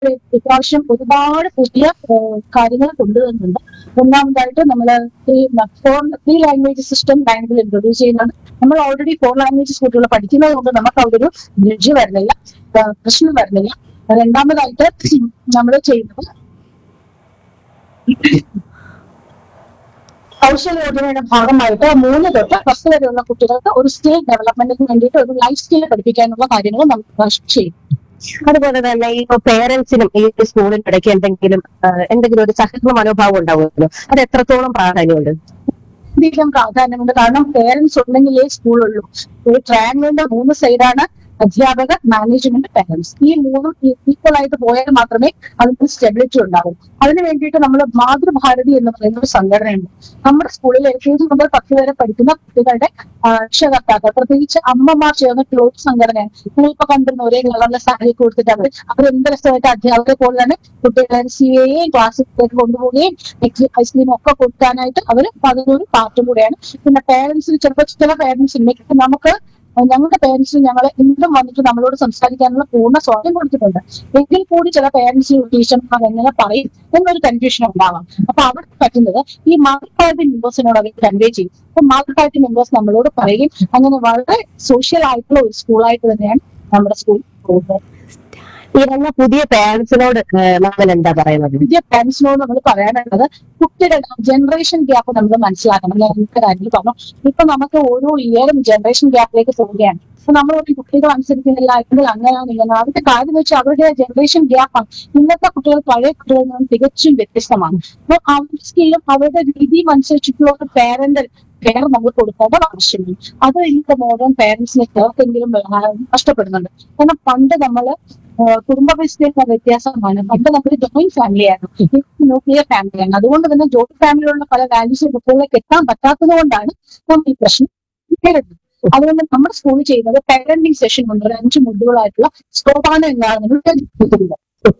ഇപ്രാവശ്യം ഒരുപാട് പുതിയ ഏഹ്, കാര്യങ്ങൾ കൊണ്ടുവരുന്നുണ്ട് ഒന്നാമതായിട്ട് നമ്മൾ ഫോർ ത്രീ ലാംഗ്വേജ് സിസ്റ്റം ബാങ്കിൽ ഇൻട്രൊഡ്യൂസ് ചെയ്യുന്നുണ്ട് നമ്മൾ ഓൾറെഡി ഫോർ ലാംഗ്വേജസ് കുട്ടികൾ പഠിക്കുന്നത് കൊണ്ട് നമുക്ക് അവിടെ ഒരു ബ്രിഡ്ജ് വരുന്നില്ല ഏഹ്, പ്രശ്നം വരുന്നില്ല രണ്ടാമതായിട്ട് നമ്മൾ ചെയ്യുന്നത് കൗശലയോജനയുടെ ഭാഗമായിട്ട് മൂന്ന് തൊട്ട് പത്ത് വരെയുള്ള കുട്ടികൾക്ക് ഒരു സ്കിൽ ഡെവലപ്മെന്റിന് വേണ്ടിയിട്ട് ഒരു ലൈഫ് സ്കിൽ പഠിപ്പിക്കാനുള്ള കാര്യങ്ങൾ നമ്മൾ ചെയ്യും അതുപോലെ തന്നെ ഈ പേരൻസിനും ഈ സ്കൂളിന്റെ ഇടയ്ക്ക് എന്തെങ്കിലും ആ, എന്തെങ്കിലും ഒരു സഹകരണ മനോഭാവം ഉണ്ടാവുമല്ലോ അത് എത്രത്തോളം പ്രാധാന്യമുണ്ട് അധികം പ്രാധാന്യമുണ്ട് കാരണം പേരൻസ് ഉണ്ടെങ്കിലേ സ്കൂളുള്ളൂ ഒരു ട്രയാങ്കിളിന്റെ മൂന്ന് സൈഡാണ് അധ്യാപകർ മാനേജ്മെന്റ് പേരൻസ് ഈ മൂന്നും ഈക്വൽ ആയിട്ട് പോയാൽ മാത്രമേ അതിന് സ്റ്റെബിലിറ്റി ഉണ്ടാവും അതിന് വേണ്ടിയിട്ട് നമ്മൾ മാതൃഭാരതി എന്ന് പറയുന്ന ഒരു സംഘടനയുണ്ട് നമ്മുടെ സ്കൂളിൽ എൽ കെ ജി മുതൽ പത്ത് വരെ പഠിക്കുന്ന കുട്ടികളുടെ ആ, രക്ഷകർത്താക്കൾ പ്രത്യേകിച്ച് അമ്മമാർ ചേർന്ന ക്ലോത്ത് സംഘടനയാണ് നിങ്ങളിപ്പോ കണ്ടിരുന്ന ഒരേ കളറിലെ സാരി കൊടുത്തിട്ട് അവർ അവർ എന്ത് രസമായിട്ട് അധ്യാപകരെ പോലെയാണ് കുട്ടികളെ സി എയും ക്ലാസ്സിലേക്ക് കൊണ്ടുപോവുകയും ഐസ്ക്രീം ഒക്കെ കൊടുക്കാനായിട്ട് അവർ അതിനൊരു പാർട്ടും കൂടെയാണ് പിന്നെ പേരൻസിന് ചിലപ്പോൾ ചില പേരൻസിന് നമുക്ക് ഞങ്ങളുടെ പേരൻസിന് ഞങ്ങൾ എന്തും വന്നിട്ട് നമ്മളോട് സംസാരിക്കാനുള്ള പൂർണ്ണ സ്വാതന്ത്ര്യം കൊടുത്തിട്ടുണ്ട് എങ്കിൽ കൂടി ചില പേരൻസിന് ടീച്ചർമാർ എങ്ങനെ പറയും എന്നൊരു കൺഫ്യൂഷൻ ഉണ്ടാവാം അപ്പൊ അവിടെ പറ്റുന്നത് ഈ മദർ പാർട്ടി മെമ്പേഴ്സിനോട് അവർ കൺവേ ചെയ്യും അപ്പൊ മദർ പാർട്ടി മെമ്പേഴ്സ് നമ്മളോട് പറയും അങ്ങനെ വളരെ സോഷ്യൽ ആയിട്ടുള്ള ഒരു സ്കൂളായിട്ട് തന്നെയാണ് നമ്മുടെ സ്കൂൾ പോകുന്നത് ഈ വന്ന പുതിയ പേരൻസിനോട് നമ്മൾ എന്താ പറയുന്നത് പുതിയ പാരന്റ്സിനോട് നമ്മൾ പറയാനുള്ളത് കുട്ടിയുടെ ജനറേഷൻ ഗ്യാപ്പ് നമ്മൾ മനസ്സിലാക്കണം ഞാൻ ഇന്നത്തെ കാര്യത്തിൽ പറഞ്ഞു ഇപ്പൊ നമുക്ക് ഓരോ ഇയറും ജനറേഷൻ ഗ്യാപ്പിലേക്ക് പോവുകയാണ് അപ്പൊ നമ്മൾ ഒരു കുട്ടികൾ അനുസരിക്കുന്നില്ല അല്ലെങ്കിൽ അങ്ങനെയാണ് ഇങ്ങനെ അതിന്റെ കാര്യം വെച്ചാൽ അവരുടെ ജനറേഷൻ ഗ്യാപ്പാണ് ഇന്നത്തെ കുട്ടികൾ പഴയ കുട്ടികളിൽ നിന്നും തികച്ചും വ്യത്യസ്തമാണ് അപ്പൊ അവരുടെ സ്കില്ലും അവരുടെ രീതിയും അനുസരിച്ചിട്ടുള്ള ഒരു പാരന്റൽ കെയർ നമ്മൾ കൊടുക്കേണ്ട ആവശ്യമാണ് അത് ഇന്നത്തെ മോഡേൺ പേരൻസിനെ ചിലർക്കെങ്കിലും ആ, നഷ്ടപ്പെടുന്നുണ്ട് കാരണം പണ്ട് നമ്മള് കുടുംബ വിസ്തീർണ വ്യത്യാസമാണ് പണ്ട് നമ്മൾ ജോയിന്റ് ഫാമിലിയാണ് ന്യൂക്ലിയർ ഫാമിലിയാണ് അതുകൊണ്ട് തന്നെ ജോയിന്റ് ഫാമിലിയിലുള്ള പല വാല്യൂസ് കുട്ടികളിലേക്ക് എത്താൻ പറ്റാത്തത് കൊണ്ടാണ് നമ്മൾ ഈ പ്രശ്നം നേരിടുന്നത് അതുകൊണ്ട് നമ്മുടെ സ്കൂളിൽ ചെയ്യുന്നത് പാരന്റിംഗ് സെഷൻ ഉണ്ട് ഒരു അഞ്ച് മുദ്ദുകളായിട്ടുള്ള സ്കോപ്പാണ് എന്നാണ് നമ്മൾ കരുതുന്നത്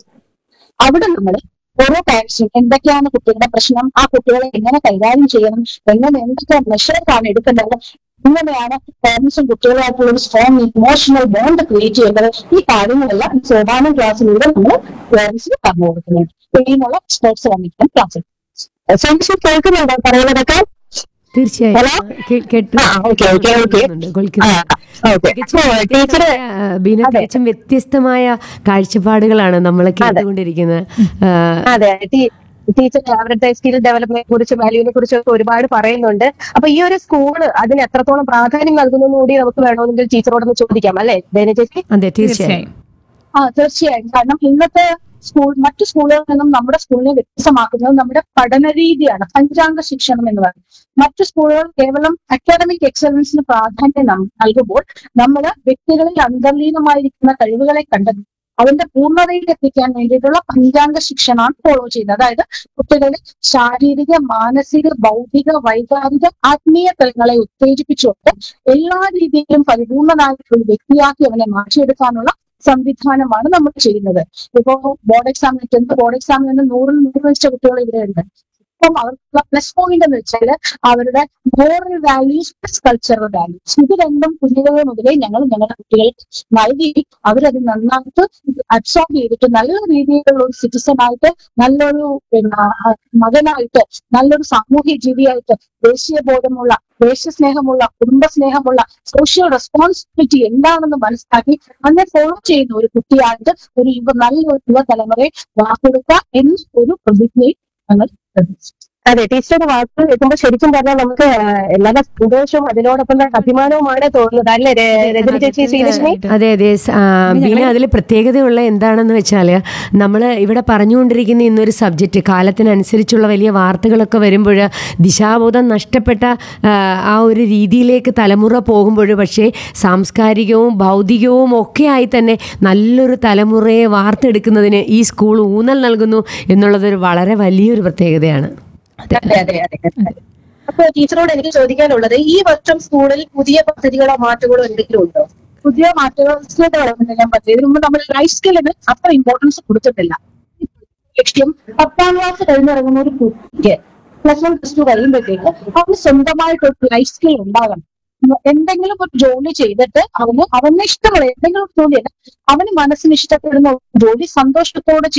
അവിടെ നമ്മൾ ഓരോ പാരന്റ്സും എന്തൊക്കെയാണ് കുട്ടികളുടെ പ്രശ്നം ആ കുട്ടികളെ എങ്ങനെ കൈകാര്യം ചെയ്യണം എങ്ങനെ എന്തൊക്കെ മെഷേഴ്സ് ആണ് എടുക്കേണ്ടത് ഇങ്ങനെയാണ് പാരന്റ്സും കുട്ടികളുമായിട്ടുള്ള ഒരു സ്ട്രോങ് ഇമോഷണൽ ബോണ്ട് ക്രിയേറ്റ് ചെയ്യേണ്ടത് ഈ കാര്യങ്ങളെല്ലാം ഈ സോപാനം ക്ലാസ്സിലൂടെ നമ്മൾ പാരന്റ്സിന് പറഞ്ഞു കൊടുക്കുന്നുണ്ട് ഇതിനുള്ള എക്സ്പേർട്സ് വന്നിരിക്കാൻ ക്ലാസ്സിൽ സംശയം കേൾക്കുന്നുണ്ടോ പറയുന്നതൊക്കെ തീർച്ചയായും ഹലോ? കേ- കേട്ടു ആ, ഓക്കേ, ഓക്കേ, ഓക്കേ. കേൾക്കുന്നുണ്ട്, കേൾക്കുന്നുണ്ട്. ഓക്കെ തികച്ചും ടീച്ചർ വ്യത്യസ്തമായ, ആ, ബീന അതെ. തികച്ചും വ്യത്യസ്തമായ കാഴ്ചപ്പാടുകളാണ് നമ്മൾ കേട്ടുകൊണ്ടിരിക്കുന്നത് ആ, അതെ ടീ- ടീച്ചർ അവരുടെ സ്കിൽ ഡെവലപ്മെന്റിനെ കുറിച്ച് വാല്യൂവിനെ കുറിച്ചൊക്കെ ഒരുപാട് പറയുന്നുണ്ട് അപ്പൊ ഈ ഒരു സ്കൂള് അതിന് എത്രത്തോളം പ്രാധാന്യം നൽകുന്നു കൂടി നമുക്ക് വേണമെങ്കിൽ ടീച്ചറോടൊന്ന് ചോദിക്കാം അല്ലെ ദേന ചേച്ചി അതെ തീർച്ചയായും ആ തീർച്ചയായും കാരണം ഇന്നത്തെ സ്കൂൾ മറ്റു സ്കൂളുകളിൽ നിന്നും നമ്മുടെ സ്കൂളിനെ വ്യത്യസ്തമാക്കുന്നത് നമ്മുടെ പഠന രീതിയാണ് പഞ്ചാംഗ ശിക്ഷണം എന്ന് പറയുന്നത് മറ്റു സ്കൂളുകൾ കേവലം അക്കാഡമിക് എക്സലൻസിന് പ്രാധാന്യം നം- നൽകുമ്പോൾ നമ്മൾ വ്യക്തികളിൽ അന്തർലീനമായിരിക്കുന്ന കഴിവുകളെ കണ്ടെത്തി അതിന്റെ പൂർണ്ണതയിൽ എത്തിക്കാൻ വേണ്ടിയിട്ടുള്ള പഞ്ചാംഗ ശിക്ഷണമാണ് ഫോളോ ചെയ്യുന്നത് അതായത് കുട്ടികളിൽ ശാരീരിക മാനസിക ബൗദ്ധിക വൈകാരിക ആത്മീയ തലങ്ങളെ ഉത്തേജിപ്പിച്ചുകൊണ്ട് എല്ലാ രീതിയിലും പരിപൂർണനായിട്ടുള്ള ഒരു വ്യക്തിയാക്കി അവനെ മാറ്റിയെടുക്കാനുള്ള സംവിധാനമാണ് നമ്മൾ ചെയ്യുന്നത് ഇപ്പോ ബോർഡ് എക്സാമിന് ടെൻത്ത് ബോർഡ് എക്സാമിന് നൂറിൽ നൂറ് വെച്ച കുട്ടികൾ ഇവിടെ ഉണ്ട് ഇപ്പം അവർക്കുള്ള പ്ലസ് പോയിന്റ് എന്ന് വെച്ചാൽ അവരുടെ moral values plus cultural values ഇത് രണ്ടും കുഞ്ഞുങ്ങളെ മുതലേ ഞങ്ങൾ ഞങ്ങളുടെ കുട്ടികൾക്ക് നൽകി അവരത് നന്നായിട്ട് അബ്സോർബ് ചെയ്തിട്ട് നല്ല രീതിയിലുള്ള ഒരു സിറ്റിസൺ ആയിട്ട് നല്ലൊരു പിന്നെ ആ, മകനായിട്ട് നല്ലൊരു സാമൂഹ്യ ജീവിയായിട്ട് ദേശീയ ബോധമുള്ള ദേശസ്നേഹമുള്ള കുടുംബസ്നേഹമുള്ള സോഷ്യൽ റെസ്പോൺസിബിലിറ്റി എന്താണെന്ന് മനസ്സിലാക്കി അങ്ങനെ ഫോളോ ചെയ്യുന്ന ഒരു കുട്ടിയായിട്ട് ഒരു യുവ നല്ലൊരു യുവതലമുറയെ വാർത്തെടുക്കുക എന്ന ഒരു പ്രതിജ്ഞയും ഞങ്ങൾ ശ്രദ്ധിച്ചു അതെ ടീച്ചറുടെ വാക്ക് കേൾക്കുമ്പോൾ ശരിക്കും പറഞ്ഞാൽ നമുക്ക് എല്ലാ സന്തോഷവും അതിനോടൊപ്പം തന്നെ അഭിമാനവുമാണ് തോന്നുന്നത് അല്ലേ രെ- രജനി ചേച്ചി ശ്രീലക്ഷ്മി അതെ അതെ സ- ആ, ബീന അതിൽ പ്രത്യേകതയുള്ള എന്താണെന്ന് വെച്ചാൽ നമ്മൾ ഇവിടെ പറഞ്ഞുകൊണ്ടിരിക്കുന്ന ഇന്നൊരു സബ്ജക്റ്റ് കാലത്തിനനുസരിച്ചുള്ള വലിയ വാർത്തകളൊക്കെ വരുമ്പോൾ ദിശാബോധം നഷ്ടപ്പെട്ട ആ, ആ ഒരു രീതിയിലേക്ക് തലമുറ പോകുമ്പോൾ പക്ഷേ സാംസ്കാരികവും ഭൗതികവും ഒക്കെ ആയി തന്നെ നല്ലൊരു തലമുറയെ വാർത്തെടുക്കുന്നതിന് ഈ സ്കൂൾ ഊന്നൽ നൽകുന്നു എന്നുള്ളതൊരു വളരെ വലിയൊരു പ്രത്യേകതയാണ് അതെ അതെ അതെ അതെ. അപ്പൊ ടീച്ചറോട് എനിക്ക് ചോദിക്കാനുള്ളത് ഈ വർഷം സ്കൂളിൽ പുതിയ പദ്ധതികളോ മാറ്റങ്ങളോ എന്തെങ്കിലും ഉണ്ടോ പുതിയ മാറ്റങ്ങൾ സ്കിൽ ഡെവലപ്മെന്റ് ഞാൻ പറഞ്ഞു ഇതിനു മുമ്പ് നമ്മൾ ലൈഫ് സ്കില്ലിന് അത്ര ഇമ്പോർട്ടൻസ് കൊടുത്തിട്ടില്ല ലക്ഷ്യം പത്താം ക്ലാസ് കഴിഞ്ഞിറങ്ങുന്ന ഒരു കുട്ടിക്ക് പ്ലസ് വൺ പ്ലസ് ടു കഴിയുമ്പോഴത്തേക്ക് അവന് സ്വന്തമായിട്ടൊരു ലൈഫ് സ്കിൽ ഉണ്ടാകണം എന്തെങ്കിലും ഒരു ജോലി ചെയ്തിട്ട് അവന് അവന് ഇഷ്ടമുള്ള എന്തെങ്കിലും ഒരു ജോലിയല്ല അവന് മനസ്സിന് ഇഷ്ടപ്പെടുന്ന ഒരു ജോലി സന്തോഷത്തോടെ